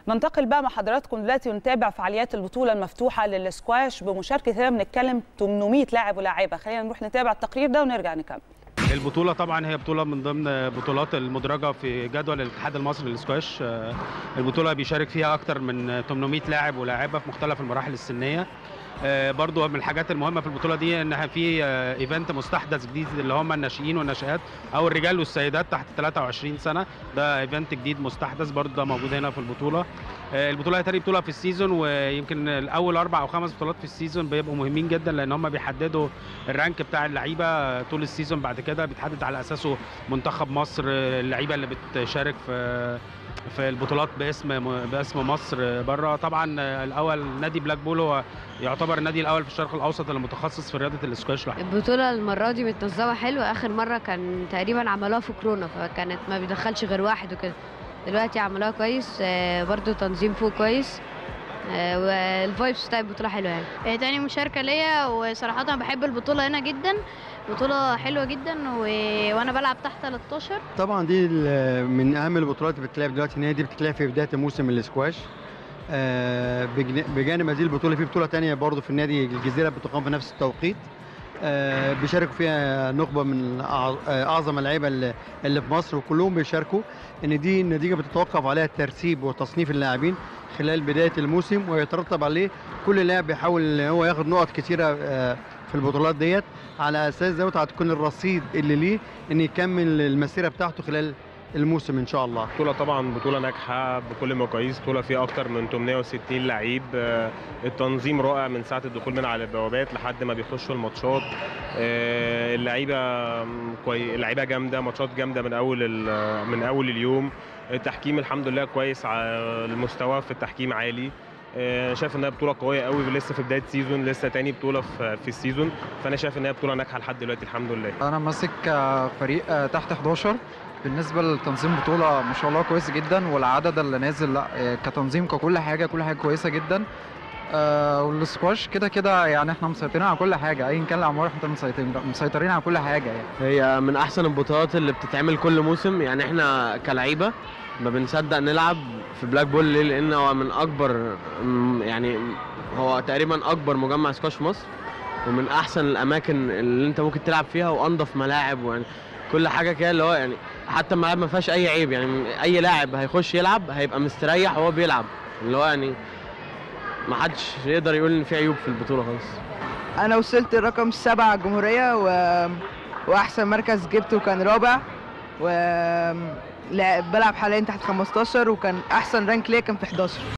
ننتقل بقى مع حضراتكم دلوقتي ونتابع فعاليات البطوله المفتوحه للسكواش بمشاركه هنا بنتكلم 800 لاعب ولاعيبه خلينا نروح نتابع التقرير ده ونرجع نكمل البطولة طبعا هي بطولة من ضمن بطولات المدرجة في جدول الاتحاد المصري للسكواش آه، البطولة بيشارك فيها أكتر من 800 لاعب ولاعبة في مختلف المراحل السنية آه، برضو من الحاجات المهمة في البطولة دي إنها في آه، ايفنت مستحدث جديد اللي هم الناشئين والناشئات أو الرجال والسيدات تحت 23 سنة ده ايفنت جديد مستحدث برضو ده موجود هنا في البطولة آه، البطولة هي تاني بطولة في السيزون ويمكن الأول أربع أو خمس بطولات في السيزون بيبقوا مهمين جدا لأن هم بيحددوا الرانك بتاع اللعيبة طول السيزون بعد كده بيتحدد على أساسه منتخب مصر اللعيبة اللي بتشارك في في البطولات باسم باسم مصر بره طبعا الاول نادي بلاك بول هو يعتبر النادي الاول في الشرق الاوسط المتخصص في رياضه الاسكواش لوحده البطولة المرة دي متنظمة حلو آخر مرة كان تقريبا عملوها في كورونا فكانت ما بيدخلش غير واحد وكده دلوقتي عملوها كويس آه، برضو تنظيم فوق كويس آه، والفايبس بتاع البطولة حلوة يعني هي تاني مشاركة ليا وصراحة أنا بحب البطولة هنا جدا بطولة حلوة جدا و... وأنا بلعب تحت 13 طبعا دي ال- من اهم البطولات اللي بتتلعب دلوقتي ان هي دي بتتلعب في بدايه موسم الاسكواش آه، بجن- بجانب هذه البطوله في بطوله تانية برضه في النادي الجزيره بتقام في نفس التوقيت آه، بيشاركوا فيها نخبه من أع- آه، اعظم اللعيبه اللي اللي في مصر وكلهم بيشاركوا ان دي النتيجه بتتوقف عليها الترتيب وتصنيف اللاعبين خلال بدايه الموسم ويترتب عليه كل لاعب بيحاول ان هو ياخد نقط كتيره آه، في البطولات ديت على اساس دوت هتكون الرصيد اللي ليه ان يكمل المسيره بتاعته خلال الموسم ان شاء الله بطولة طبعا بطولة ناجحة بكل المقاييس بطولة فيها أكتر من 860 لعيب آه، التنظيم رائع من ساعة الدخول من على البوابات لحد ما بيخشوا الماتشات آه، اللعيبة مم، كوي اللعيبة جامدة ماتشات جامدة من أول ال- من أول اليوم التحكيم الحمد لله كويس على المستوى في التحكيم عالي آه، شايف انها بطوله قويه قوي لسه في بدايه سيزون لسه تاني بطوله في في السيزون فانا شايف انها بطوله ناجحه لحد دلوقتي الحمد لله انا ماسك آه، فريق آه، تحت 11 بالنسبه لتنظيم بطوله ما شاء الله كويس جدا والعدد اللي نازل لا آه، كتنظيم ككل حاجه كل حاجه كويسه جدا آه، والسكواش كده كده يعني احنا مسيطرين على كل حاجه ايا كان الاعمار احنا مسيطرين مسيطرين على كل حاجه يعني هي من احسن البطولات اللي بتتعمل كل موسم يعني احنا كلعيبه ما بنصدق نلعب في بلاك بول ليه لان هو من اكبر م- يعني هو تقريبا اكبر مجمع سكواش في مصر ومن احسن الاماكن اللي انت ممكن تلعب فيها وانضف ملاعب ويعني كل حاجه كده اللي هو يعني حتى الملاعب ما فيهاش اي عيب يعني اي لاعب هيخش يلعب هيبقى مستريح وهو بيلعب اللي هو يعني ما حدش يقدر يقول ان في عيوب في البطوله خالص انا وصلت الرقم السابع على الجمهوريه و... واحسن مركز جبته كان رابع و لا- بلعب حاليا تحت 15 وكان احسن رانك ليا كان في 11